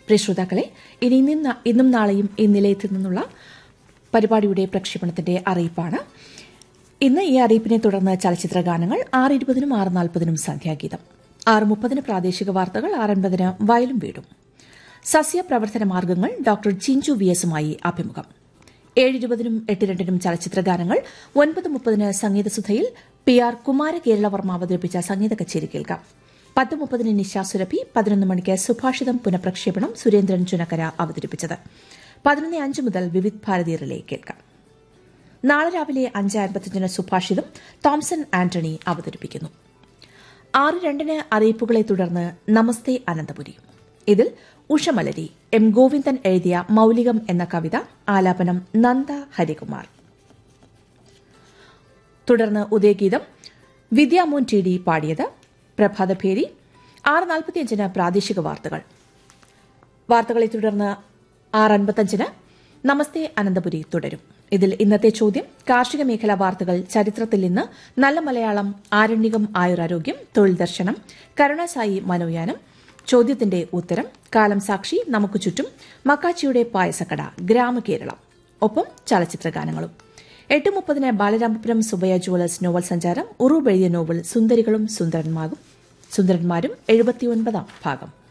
പ്രിയ ശ്രോതാക്കളെ ഇനി ഇന്നും ഇന്നും നാളെയും ഈ നിലയത്തിൽ നിന്നുള്ള പരിപാടിയുടെ പ്രക്ഷേപണത്തിന്റെ അറിയിപ്പാണ് ഇന്ന് ഈ അറിയിപ്പിനെ തുടർന്ന് ചലച്ചിത്ര ഗാനങ്ങൾ ആറ് ഇരുപതിനും ആറ് നാൽപ്പതിനും സന്ധ്യാഗീതം ആറ് മുപ്പതിന് പ്രാദേശിക വാർത്തകൾ ആറ് അൻപതിന് വയലും വീടും സസ്യ പ്രവർത്തന മാർഗങ്ങൾ ഡോക്ടർ ചിഞ്ചു വി എസുമായി അഭിമുഖം ഏഴ് ഇരുപതിനും എട്ട് രണ്ടിനും ചലച്ചിത്ര ഗാനങ്ങൾ ഒൻപത് മുപ്പതിന് സംഗീതസുധയിൽ പി ആർ കുമാരകേരളവർമ്മ അവതരിപ്പിച്ച സംഗീത കച്ചേരി കേൾക്കാം പത്ത് മുപ്പതിന് നിശാ സുരഭി പതിനൊന്ന് മണിക്ക് സുഭാഷിതം പുനഃപ്രക്ഷേപണം സുരേന്ദ്രൻ ചുനക്കര അവതരിപ്പിച്ചത് പതിനൊന്ന് അഞ്ച് മുതൽ വിവിധ് ഭാരതി റിലേ കേൾക്കാം നാളെ രാവിലെ അഞ്ച് അൻപത്തിയഞ്ചിന് സുഭാഷിതം തോംസൺ ആന്റണി അവതരിപ്പിക്കുന്നു ആറ് രണ്ടിന് അറിയിപ്പുകളെ തുടർന്ന് നമസ്തേ അനന്തപുരി ഇതിൽ ഉഷമലരി എം ഗോവിന്ദൻ എഴുതിയ മൌലികം എന്ന കവിത ആലാപനം നന്ദ ഹരികുമാർ തുടർന്ന് ഉദയഗീതം വിദ്യാമോൻ ടി ഡി പാടിയത് പ്രഭാതഭേരി ആറ് നാൽപ്പത്തിയഞ്ചിന് പ്രാദേശിക വാർത്തകൾ വാർത്തകളെ തുടർന്ന് ആറ് അൻപത്തഞ്ചിന് നമസ്തേ അനന്തപുരി തുടരും ഇതിൽ ഇന്നത്തെ ചോദ്യം കാർഷിക മേഖലാ വാർത്തകൾ ചരിത്രത്തിൽ നിന്ന് നല്ല മലയാളം ആരണ്യകം ആയുരാരോഗ്യം തൊഴിൽ ദർശനം കരുണാസായി മനോയാനം ചോദ്യത്തിന്റെ ഉത്തരം കാലം സാക്ഷി നമുക്ക് ചുറ്റും മക്കാച്ചിയുടെ പായസക്കട ഗ്രാമകേരളം ഒപ്പം ചലച്ചിത്ര ഗാനങ്ങളും എട്ട് മുപ്പതിന് ബാലരാമപുരം സുബയ ജുവലേഴ്സ് നോവൽ സഞ്ചാരം ഉറൂബ് എഴുതിയ നോവൽ സുന്ദരികളും സുന്ദരന്മാരും സുന്ദരന്മാരും എഴുപത്തിയൊൻപതാം ഭാഗം